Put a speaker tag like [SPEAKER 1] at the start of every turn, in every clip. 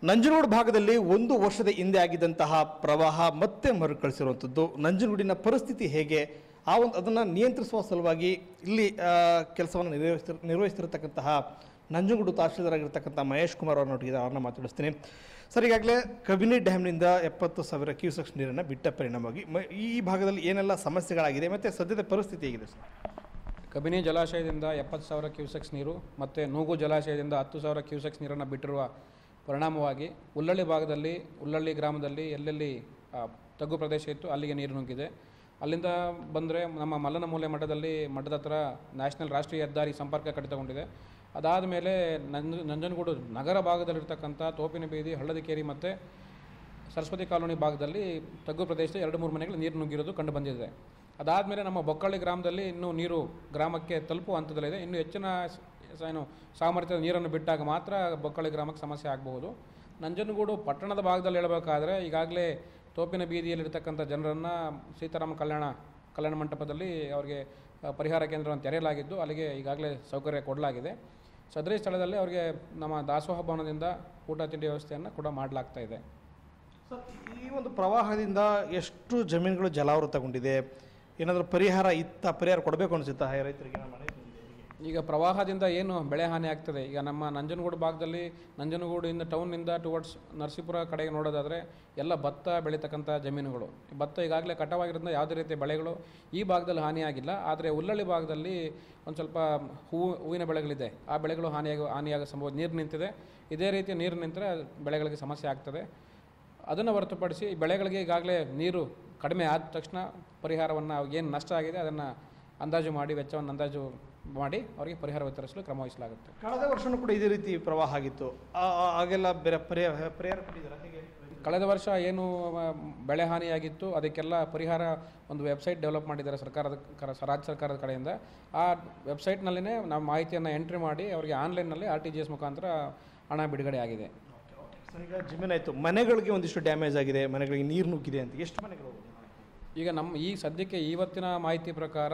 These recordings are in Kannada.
[SPEAKER 1] ನಂಜನಗೂಡು ಭಾಗದಲ್ಲಿ ಒಂದು ವರ್ಷದ ಹಿಂದೆ ಆಗಿದ್ದಂತಹ ಪ್ರವಾಹ ಮತ್ತೆ ಮರುಕಳಿಸಿರುವಂಥದ್ದು ನಂಜನಗೂಡಿನ ಪರಿಸ್ಥಿತಿ ಹೇಗೆ ಆ ಒಂದು ಅದನ್ನು ನಿಯಂತ್ರಿಸುವ ಸಲುವಾಗಿ ಇಲ್ಲಿ ಕೆಲಸವನ್ನು ನಿರ್ವಹಿಸ್ತಿರ್ ನಿರ್ವಹಿಸ್ತಿರತಕ್ಕಂತಹ ನಂಜನಗೂಡು ತಹಶೀಲ್ದಾರ್ ಆಗಿರ್ತಕ್ಕಂಥ ಮಹೇಶ್ ಕುಮಾರ್ ಅವರನ್ನೊಟ್ಟಿಗೆ ಅವ್ರನ್ನ ಮಾತಾಡಿಸ್ತೀನಿ ಸರ್ ಈಗಾಗಲೇ ಕಬಿನಿ ಡ್ಯಾಮ್ನಿಂದ ಎಪ್ಪತ್ತು ಸಾವಿರ ಕ್ಯೂಸೆಕ್ಸ್ ನೀರನ್ನು ಬಿಟ್ಟ ಪರಿಣಾಮವಾಗಿ ಮ ಈ ಭಾಗದಲ್ಲಿ ಏನೆಲ್ಲ ಸಮಸ್ಯೆಗಳಾಗಿದೆ ಮತ್ತು ಸದ್ಯದ ಪರಿಸ್ಥಿತಿ ಹೇಗಿದೆ ಸರ್
[SPEAKER 2] ಕಬಿನಿ ಜಲಾಶಯದಿಂದ ಎಪ್ಪತ್ತು ಸಾವಿರ ಕ್ಯೂಸೆಕ್ಸ್ ನೀರು ಮತ್ತು ನೂಗು ಜಲಾಶಯದಿಂದ ಹತ್ತು ಸಾವಿರ ಕ್ಯೂಸೆಕ್ಸ್ ನೀರನ್ನು ಬಿಟ್ಟಿರುವ ಪರಿಣಾಮವಾಗಿ ಉಲ್ಲಳ್ಳಿ ಭಾಗದಲ್ಲಿ ಉಲ್ಲಳ್ಳಿ ಗ್ರಾಮದಲ್ಲಿ ಎಲ್ಲೆಲ್ಲಿ ಆ, ತಗ್ಗು ಪ್ರದೇಶ ಇತ್ತು ಅಲ್ಲಿಗೆ ನೀರು ನುಗ್ಗಿದೆ ಅಲ್ಲಿಂದ ಬಂದರೆ ನಮ್ಮ ಮಲ್ಲನ ಮೂಲೆ ಮಠದಲ್ಲಿ ಮಠದ ಹತ್ರ ನ್ಯಾಷನಲ್ ರಾಷ್ಟ್ರೀಯ ಹೆದ್ದಾರಿ ಸಂಪರ್ಕ ಕಡಿತಗೊಂಡಿದೆ ಅದಾದ ಮೇಲೆ ನಂಜ ನಂಜನಗೂಡು ನಗರ ಭಾಗದಲ್ಲಿರ್ತಕ್ಕಂಥ ತೋಪಿನ ಬೀದಿ ಹಳ್ಳದಿಕೇರಿ ಮತ್ತು ಸರಸ್ವತಿ ಕಾಲೋನಿ ಭಾಗದಲ್ಲಿ ತಗ್ಗು ಪ್ರದೇಶದ ಎರಡು ಮೂರು ಮನೆಗಳು ನೀರು ನುಗ್ಗಿರೋದು ಕಂಡು ಬಂದಿದೆ ಅದಾದಮೇಲೆ ನಮ್ಮ ಬೊಕ್ಕಳ್ಳಿ ಗ್ರಾಮದಲ್ಲಿ ಇನ್ನೂ ನೀರು ಗ್ರಾಮಕ್ಕೆ ತಲುಪುವ ಹಂತದಲ್ಲಿದೆ ಇನ್ನು ಹೆಚ್ಚಿನ ಸ- ಸ- ಏನು ಸಾಮರ್ಥ್ಯದ ನೀರನ್ನು ಬಿಟ್ಟಾಗ ಮಾತ್ರ ಬೊಕ್ಕಳ್ಳಿ ಗ್ರಾಮಕ್ಕೆ ಸಮಸ್ಯೆ ಆಗಬಹುದು ನಂಜನಗೂಡು ಪಟ್ಟಣದ ಭಾಗದಲ್ಲಿ ಹೇಳಬೇಕಾದ್ರೆ ಈಗಾಗಲೇ ತೋಪಿನ ಬೀದಿಯಲ್ಲಿರ್ತಕ್ಕಂಥ ಜನರನ್ನು ಸೀತಾರಾಮ ಕಲ್ಯಾಣ ಕಲ್ಯಾಣ ಮಂಟಪದಲ್ಲಿ ಅವರಿಗೆ ಆ, ಪರಿಹಾರ ಕೇಂದ್ರವನ್ನು ತೆರೆಯಲಾಗಿದ್ದು ಅಲ್ಲಿಗೆ ಈಗಾಗಲೇ ಸೌಕರ್ಯ ಕೊಡಲಾಗಿದೆ ಸದರಿ ಸ್ಥಳದಲ್ಲಿ ಅವರಿಗೆ ನಮ್ಮ ದಾಸೋಹ ಭವನದಿಂದ ಊಟ ತಿಂಡಿ ವ್ಯವಸ್ಥೆಯನ್ನು ಕೂಡ ಮಾಡಲಾಗ್ತಾ ಇದೆ
[SPEAKER 1] ಸರ್ ಈ ಒಂದು ಪ್ರವಾಹದಿಂದ ಎಷ್ಟು ಜಮೀನುಗಳು ಜಲಾವೃತಗೊಂಡಿದೆ ಏನಾದರೂ ಪರಿಹಾರ ಇತ್ತ ಪರಿಹಾರ ಕೊಡಬೇಕು ಅನಿಸುತ್ತಾ ರೈತರಿಗೆ ನಮ್ಮ ಮನೆ ಬಂದಿದೆ ಹೀಗೆ.
[SPEAKER 2] ಈಗ ಪ್ರವಾಹದಿಂದ ಏನು ಬೆಳೆ ಹಾನಿ ಆಗ್ತದೆ ಈಗ ನಮ್ಮ ನಂಜನಗೂಡು ಭಾಗದಲ್ಲಿ ನಂಜನಗೂಡಿಂದ ಟೌನ್ನಿಂದ ಟುವರ್ಡ್ಸ್ ನರಸೀಪುರ ಕಡೆಗೆ ನೋಡೋದಾದರೆ ಎಲ್ಲ ಭತ್ತ ಬೆಳೀತಕ್ಕಂಥ ಜಮೀನುಗಳು ಈ ಭತ್ತ ಈಗಾಗಲೇ ಕಟಾವಾಗಿರೋದ್ರಿಂದ ಯಾವುದೇ ರೀತಿಯ ಬೆಳೆಗಳು ಈ ಭಾಗದಲ್ಲಿ ಹಾನಿಯಾಗಿಲ್ಲ ಆದರೆ ಉಲ್ಲಳ್ಳಿ ಭಾಗದಲ್ಲಿ ಒಂದು ಸ್ವಲ್ಪ ಹೂವು ಹೂವಿನ ಬೆಳೆಗಳಿದೆ ಆ ಬೆಳೆಗಳು ಹಾನಿಯಾಗ ಹಾನಿಯಾಗ ಸಂಭವ ನೀರು ನಿಂತಿದೆ ಇದೇ ರೀತಿ ನೀರು ನಿಂತರೆ ಬೆಳೆಗಳಿಗೆ ಸಮಸ್ಯೆ ಆಗ್ತದೆ ಅದನ್ನು ಹೊರತುಪಡಿಸಿ ಬೆಳೆಗಳಿಗೆ ಈಗಾಗಲೇ ನೀರು ಕಡಿಮೆ ಆದ ತಕ್ಷಣ ಪರಿಹಾರವನ್ನು ಏನು ನಷ್ಟ ಆಗಿದೆ ಅದನ್ನು ಅಂದಾಜು ಮಾಡಿ ವೆಚ್ಚವನ್ನು ಅಂದಾಜು ಮಾಡಿ ಅವರಿಗೆ ಪರಿಹಾರ ವಿತರಿಸಲು ಕ್ರಮ ವಹಿಸಲಾಗುತ್ತೆ
[SPEAKER 1] ಕಳೆದ ವರ್ಷನೂ ಕೂಡ ಇದೇ ರೀತಿ ಪ್ರವಾಹ ಆಗಿತ್ತು ಆ- ಆ- ಆಗೆಲ್ಲ ಬೇರೆ ಪರಿಹಾರ ಪರಿಹಾರ ಕೊಟ್ಟಿದ್ದೀರಾ ಹೇಗೆ
[SPEAKER 2] ಕಳೆದ ವರ್ಷ ಏನು ಆ, ಬೆಳೆ ಹಾನಿಯಾಗಿತ್ತು ಅದಕ್ಕೆಲ್ಲ ಪರಿಹಾರ ಒಂದು ವೆಬ್ಸೈಟ್ ಡೆವಲಪ್ ಮಾಡಿದ್ದಾರೆ ಸರ್ಕಾರದ ಕರ- ರಾಜ್ಯ ಸರ್ಕಾರದ ಕಡೆಯಿಂದ ಆ ವೆಬ್ಸೈಟ್ನಲ್ಲಿನೇ ನಾವು ಮಾಹಿತಿಯನ್ನು ಎಂಟ್ರಿ ಮಾಡಿ ಅವರಿಗೆ ಆನ್ಲೈನ್ನಲ್ಲಿ ಆರ್ ಟಿ ಜಿ ಎಸ್ ಮುಖಾಂತರ ಹಣ ಬಿಡುಗಡೆ ಆಗಿದೆ
[SPEAKER 1] ಸರ್ ಈಗ ಜಮೀನಾಯಿತು ಮನೆಗಳಿಗೆ ಒಂದಿಷ್ಟು ಡ್ಯಾಮೇಜ್ ಆಗಿದೆ ಮನೆಗಳಿಗೆ ನೀರು ನುಗ್ಗಿದೆ ಅಂತ ಎಷ್ಟು ಮನೆಗಳು
[SPEAKER 2] ಈಗ ನಮ್ಮ ಈ ಸದ್ಯಕ್ಕೆ ಇವತ್ತಿನ ಮಾಹಿತಿ ಪ್ರಕಾರ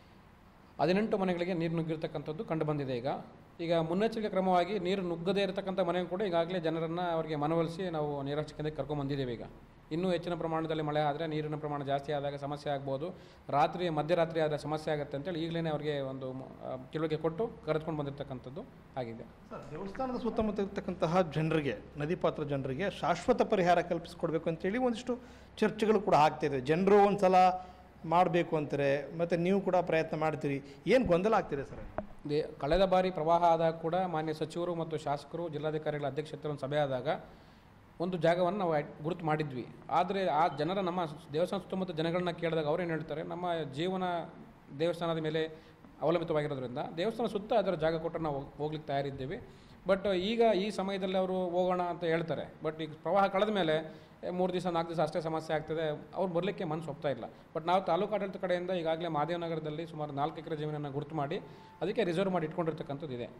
[SPEAKER 2] ಹದಿನೆಂಟು ಮನೆಗಳಿಗೆ ನೀರು ನುಗ್ಗಿರ್ತಕ್ಕಂಥದ್ದು ಕಂಡು ಬಂದಿದೆ ಈಗ ಈಗ ಮುನ್ನೆಚ್ಚರಿಕೆ ಕ್ರಮವಾಗಿ ನೀರು ನುಗ್ಗದೇ ಇರತಕ್ಕಂಥ ಮನೆ ಕೂಡ ಈಗಾಗಲೇ ಜನರನ್ನು ಅವರಿಗೆ ಮನವೊಲಿಸಿ ನಾವು ನೀರಾಕ್ಷಿಕೆಂದ್ರೆ ಕರ್ಕೊಂಡ್ಬಂದಿದ್ದೇವೆ ಈಗ ಇನ್ನೂ ಹೆಚ್ಚಿನ ಪ್ರಮಾಣದಲ್ಲಿ ಮಳೆ ಆದರೆ ನೀರಿನ ಪ್ರಮಾಣ ಜಾಸ್ತಿ ಆದಾಗ ಸಮಸ್ಯೆ ಆಗ್ಬೋದು ರಾತ್ರಿ ಮಧ್ಯರಾತ್ರಿ ಆದರೆ ಸಮಸ್ಯೆ ಆಗುತ್ತೆ ಅಂತೇಳಿ ಈಗಲೇ ಅವರಿಗೆ ಒಂದು ಆ, ತಿಳುವಳಿಕೆ ಕೊಟ್ಟು ಕರೆದುಕೊಂಡು ಬಂದಿರತಕ್ಕಂಥದ್ದು ಆಗಿದೆ
[SPEAKER 1] ಸರ್ ದೇವಸ್ಥಾನದ ಸುತ್ತಮುತ್ತ ಇರ್ತಕ್ಕಂತಹ ಜನರಿಗೆ ನದಿ ಪಾತ್ರ ಜನರಿಗೆ ಶಾಶ್ವತ ಪರಿಹಾರ ಕಲ್ಪಿಸಿಕೊಡ್ಬೇಕು ಅಂತೇಳಿ ಒಂದಿಷ್ಟು ಚರ್ಚೆಗಳು ಕೂಡ ಆಗ್ತಿದೆ ಜನರು ಒಂದು ಸಲ ಮಾಡಬೇಕು ಅಂತಾರೆ ಮತ್ತು ನೀವು ಕೂಡ ಪ್ರಯತ್ನ ಮಾಡ್ತೀರಿ ಏನು ಗೊಂದಲ ಆಗ್ತಿದೆ ಸರ್
[SPEAKER 2] ದೇ ಕಳೆದ ಬಾರಿ ಪ್ರವಾಹ ಆದಾಗ ಕೂಡ ಮಾನ್ಯ ಸಚಿವರು ಮತ್ತು ಶಾಸಕರು ಜಿಲ್ಲಾಧಿಕಾರಿಗಳ ಅಧ್ಯಕ್ಷತೆ ಒಂದು ಸಭೆ ಆದಾಗ ಒಂದು ಜಾಗವನ್ನು ನಾವು ಐಡ್- ಗುರುತು ಮಾಡಿದ್ವಿ ಆದರೆ ಆ ಜನರ ನಮ್ಮ ದೇವಸ್ಥಾನ ಸುತ್ತಮುತ್ತ ಜನಗಳನ್ನ ಕೇಳಿದಾಗ ಅವ್ರು ಏನು ಹೇಳ್ತಾರೆ ನಮ್ಮ ಜೀವನ ದೇವಸ್ಥಾನದ ಮೇಲೆ ಅವಲಂಬಿತವಾಗಿರೋದ್ರಿಂದ ದೇವಸ್ಥಾನ ಸುತ್ತ ಅದರ ಜಾಗ ಕೊಟ್ಟು ನಾವು ಹೋಗ್ಲಿಕ್ಕೆ ತಯಾರಿದ್ದೇವೆ ಬಟ್ ಈಗ ಈ ಸಮಯದಲ್ಲಿ ಅವರು ಹೋಗೋಣ ಅಂತ ಹೇಳ್ತಾರೆ ಬಟ್ ಈಗ ಪ್ರವಾಹ ಕಳೆದ ಮೇಲೆ ಮೂರು ದಿವಸ ನಾಲ್ಕು ದಿವಸ ಅಷ್ಟೇ ಸಮಸ್ಯೆ ಆಗ್ತದೆ ಅವ್ರು ಬರಲಿಕ್ಕೆ ಮನಸ್ಸು ಒಪ್ತಾ ಇಲ್ಲ ಬಟ್ ನಾವು ತಾಲೂಕು ಆಡಳಿತ ಕಡೆಯಿಂದ ಈಗಾಗಲೇ ಮಾದೇವನಗರದಲ್ಲಿ ಸುಮಾರು ನಾಲ್ಕು ಎಕರೆ ಜಮೀನನ್ನು ಗುರುತು ಮಾಡಿ ಅದಕ್ಕೆ ರಿಸರ್ವ್ ಮಾಡಿ ಇಟ್ಕೊಂಡಿರ್ತಕ್ಕಂಥದ್ದು ಇದೆ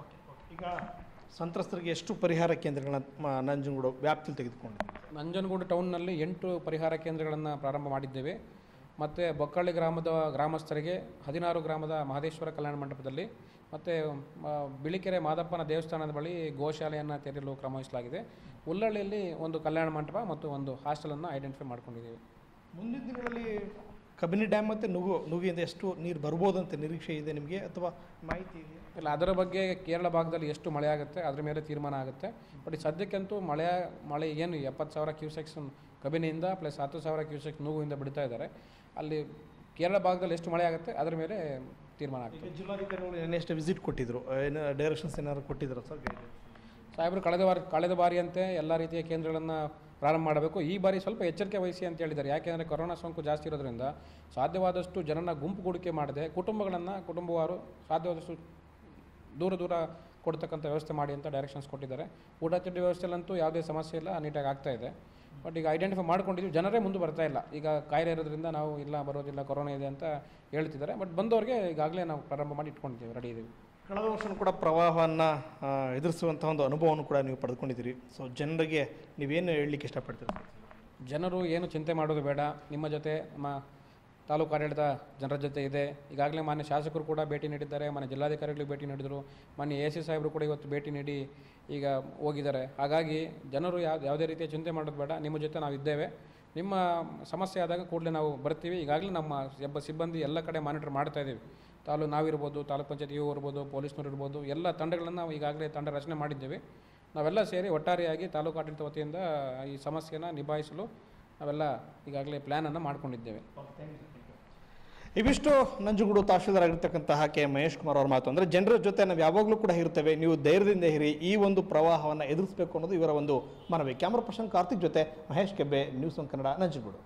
[SPEAKER 1] ಈಗ ಸಂತ್ರಸ್ತರಿಗೆ ಎಷ್ಟು ಪರಿಹಾರ ಕೇಂದ್ರಗಳನ್ನ ಮ- ನಂಜನಗೂಡು ವ್ಯಾಪ್ತಿಯಲ್ಲಿ ತೆಗೆದುಕೊಂಡಿದೆ
[SPEAKER 2] ನಂಜನಗೂಡು ಟೌನ್ನಲ್ಲಿ ಎಂಟು ಪರಿಹಾರ ಕೇಂದ್ರಗಳನ್ನು ಪ್ರಾರಂಭ ಮಾಡಿದ್ದೇವೆ ಮತ್ತು ಬೊಕ್ಕಳ್ಳಿ ಗ್ರಾಮದ ಗ್ರಾಮಸ್ಥರಿಗೆ ಹದಿನಾರು ಗ್ರಾಮದ ಮಹದೇಶ್ವರ ಕಲ್ಯಾಣ ಮಂಟಪದಲ್ಲಿ ಮತ್ತು ಬಿಳಿಕೆರೆ ಮಾದಪ್ಪನ ದೇವಸ್ಥಾನದ ಬಳಿ ಗೋಶಾಲೆಯನ್ನು ತೆರೆಯಲು ಕ್ರಮ ವಹಿಸಲಾಗಿದೆ ಉಲ್ಲಳ್ಳಿಯಲ್ಲಿ ಒಂದು ಕಲ್ಯಾಣ ಮಂಟಪ ಮತ್ತು ಒಂದು ಹಾಸ್ಟೆಲನ್ನು ಐಡೆಂಟಿಫೈ ಮಾಡ್ಕೊಂಡಿದ್ದೀವಿ
[SPEAKER 1] ಮುಂದಿನ ದಿನಗಳಲ್ಲಿ ಕಬಿನಿ ಡ್ಯಾಮ್ ಮತ್ತು ನುಗು ನುಗಿಯಿಂದ ಎಷ್ಟು ನೀರು ಬರ್ಬೋದು ಅಂತ ನಿರೀಕ್ಷೆ ಇದೆ ನಿಮಗೆ ಅಥವಾ ಮಾಹಿತಿ ಇದೆಯಾ
[SPEAKER 2] ಇಲ್ಲ ಅದರ ಬಗ್ಗೆ ಕೇರಳ ಭಾಗದಲ್ಲಿ ಎಷ್ಟು ಮಳೆ ಆಗುತ್ತೆ ಅದ್ರ ಮೇಲೆ ತೀರ್ಮಾನ ಆಗುತ್ತೆ ಬಟ್ ಈ ಸದ್ಯಕ್ಕಂತೂ ಮಳೆ ಮಳೆ ಏನು ಎಪ್ಪತ್ತು ಸಾವಿರ ಕ್ಯೂಸೆಕ್ಸ್ ಕಬಿನಿಯಿಂದ ಪ್ಲಸ್ ಹತ್ತು ಸಾವಿರ ಕ್ಯೂಸೆಕ್ಸ್ ನೂಗುವಿಂದ ಬಿಡ್ತಾ ಇದ್ದಾರೆ ಅಲ್ಲಿ ಕೇರಳ ಭಾಗದಲ್ಲಿ ಎಷ್ಟು ಮಳೆ ಆಗುತ್ತೆ ಅದರ ಮೇಲೆ ತೀರ್ಮಾನ ಆಗುತ್ತೆ
[SPEAKER 1] ಈಗ ಜಿಲ್ಲಾಧಿಕಾರಿಗಳು ನೆಕ್ಸ್ಟ್ ವಿಸಿಟ್ ಕೊಟ್ಟಿದ್ರು ಏನು ಡೈರೆಕ್ಷನ್ಸ್ ಏನಾದ್ರು ಕೊಟ್ಟಿದ್ರು ಸರ್
[SPEAKER 2] ಸಾಹೇಬರು ಕಳೆದ ವಾರ ಕಳೆದ ಬಾರಿಯಂತೆ ಎಲ್ಲ ರೀತಿಯ ಕೇಂದ್ರಗಳನ್ನು ಪ್ರಾರಂಭ ಮಾಡಬೇಕು ಈ ಬಾರಿ ಸ್ವಲ್ಪ ಎಚ್ಚರಿಕೆ ವಹಿಸಿ ಅಂತ ಹೇಳಿದ್ದಾರೆ ಯಾಕೆಂದರೆ ಕೊರೋನಾ ಸೋಂಕು ಜಾಸ್ತಿ ಇರೋದ್ರಿಂದ ಸಾಧ್ಯವಾದಷ್ಟು ಜನನ ಗುಂಪುಗೂಡಿಕೆ ಮಾಡದೆ ಕುಟುಂಬಗಳನ್ನು ಕುಟುಂಬವಾರು ಸಾಧ್ಯವಾದಷ್ಟು ದೂರ ದೂರ ಕೊಡ್ತಕ್ಕಂಥ ವ್ಯವಸ್ಥೆ ಮಾಡಿ ಅಂತ ಡೈರೆಕ್ಷನ್ಸ್ ಕೊಟ್ಟಿದ್ದಾರೆ ಊಟ ತಿಂಡಿ ವ್ಯವಸ್ಥೆಯಲ್ಲಂತೂ ಯಾವುದೇ ಸಮಸ್ಯೆ ಇಲ್ಲ ನೀಟಾಗಿ ಆಗ್ತಾ ಇದೆ ಬಟ್ ಈಗ ಐಡೆಂಟಿಫೈ ಮಾಡ್ಕೊಂಡಿದ್ದೀವಿ ಜನರೇ ಮುಂದೆ ಬರ್ತಾ ಇಲ್ಲ ಈಗ ಕಾಯಿಲೆ ಇರೋದ್ರಿಂದ ನಾವು ಇಲ್ಲ ಬರೋದಿಲ್ಲ ಕೊರೋನಾ ಇದೆ ಅಂತ ಹೇಳ್ತಿದ್ದಾರೆ ಬಟ್ ಬಂದವರಿಗೆ ಈಗಾಗಲೇ ನಾವು ಪ್ರಾರಂಭ ಮಾಡಿ ಇಟ್ಕೊಂಡಿದ್ದೀವಿ ರೆಡಿ ಇದ್ದೀವಿ
[SPEAKER 1] ಕಳೆದ ವರ್ಷನೂ ಕೂಡ ಪ್ರವಾಹವನ್ನು ಎದುರಿಸುವಂಥ ಒಂದು ಅನುಭವವನ್ನು ಕೂಡ ನೀವು ಪಡೆದುಕೊಂಡಿದ್ದೀರಿ ಸೊ ಜನರಿಗೆ ನೀವೇನು ಹೇಳಲಿಕ್ಕೆ ಇಷ್ಟಪಡ್ತೀರಿ
[SPEAKER 2] ಜನರು ಏನು ಚಿಂತೆ ಮಾಡೋದು ಬೇಡ ನಿಮ್ಮ ಜೊತೆ ನಮ್ಮ ತಾಲೂಕು ಆಡಳಿತ ಜನರ ಜೊತೆ ಇದೆ ಈಗಾಗಲೇ ಮಾನ್ಯ ಶಾಸಕರು ಕೂಡ ಭೇಟಿ ನೀಡಿದ್ದಾರೆ ಮಾನ್ಯ ಜಿಲ್ಲಾಧಿಕಾರಿಗಳು ಭೇಟಿ ನೀಡಿದರು ಮಾನ್ಯ ಎ ಸಿ ಸಾಹೇಬರು ಕೂಡ ಇವತ್ತು ಭೇಟಿ ನೀಡಿ ಈಗ ಹೋಗಿದ್ದಾರೆ ಹಾಗಾಗಿ ಜನರು ಯಾವ ಯಾವುದೇ ರೀತಿಯ ಚಿಂತೆ ಮಾಡೋದು ಬೇಡ ನಿಮ್ಮ ಜೊತೆ ನಾವು ಇದ್ದೇವೆ ನಿಮ್ಮ ಸಮಸ್ಯೆ ಆದಾಗ ಕೂಡಲೇ ನಾವು ಬರ್ತೀವಿ ಈಗಾಗಲೇ ನಮ್ಮ ಒಬ್ಬ ಸಿಬ್ಬಂದಿ ಎಲ್ಲ ಕಡೆ ಮಾನಿಟರ್ ಮಾಡ್ತಾ ಇದ್ದೀವಿ ತಾಲೂ ನಾವಿರ್ಬೋದು ತಾಲೂಕು ಪಂಚಾಯತ್ ಇವು ಇರ್ಬೋದು ಪೊಲೀಸ್ನವ್ರು ಇರ್ಬೋದು ಎಲ್ಲ ತಂಡಗಳನ್ನು ನಾವು ಈಗಾಗಲೇ ತಂಡ ರಚನೆ ಮಾಡಿದ್ದೇವೆ ನಾವೆಲ್ಲ ಸೇರಿ ಒಟ್ಟಾರೆಯಾಗಿ ತಾಲೂಕು ಆಡಳಿತ ವತಿಯಿಂದ ಈ ಸಮಸ್ಯೆನ ನಿಭಾಯಿಸಲು ನಾವೆಲ್ಲ ಈಗಾಗಲೇ ಪ್ಲ್ಯಾನನ್ನು ಮಾಡ್ಕೊಂಡಿದ್ದೇವೆ
[SPEAKER 1] ಇವಿಷ್ಟು ನಂಜುಗೂಡು ತಹಶೀಲ್ದಾರ್ ಆಗಿರ್ತಕ್ಕಂತಹ ಕೆ ಮಹೇಶ್ ಕುಮಾರ್ ಅವ್ರ ಮಾತು ಅಂದರೆ ಜನರ ಜೊತೆ ನಾವು ಯಾವಾಗಲೂ ಕೂಡ ಇರ್ತೇವೆ ನೀವು ಧೈರ್ಯದಿಂದ ಇರಿ ಈ ಒಂದು ಪ್ರವಾಹವನ್ನು ಎದುರಿಸಬೇಕು ಅನ್ನೋದು ಇವರ ಒಂದು ಮನವಿ ಕ್ಯಾಮ್ರಾ ಪರ್ಸನ್ ಕಾರ್ತಿಕ್ ಜೊತೆ ಮಹೇಶ್ ಕೆಬ್ಬೆ ನ್ಯೂಸ್ ಒನ್ ಕನ್ನಡ ನಂಜುಗೂಡು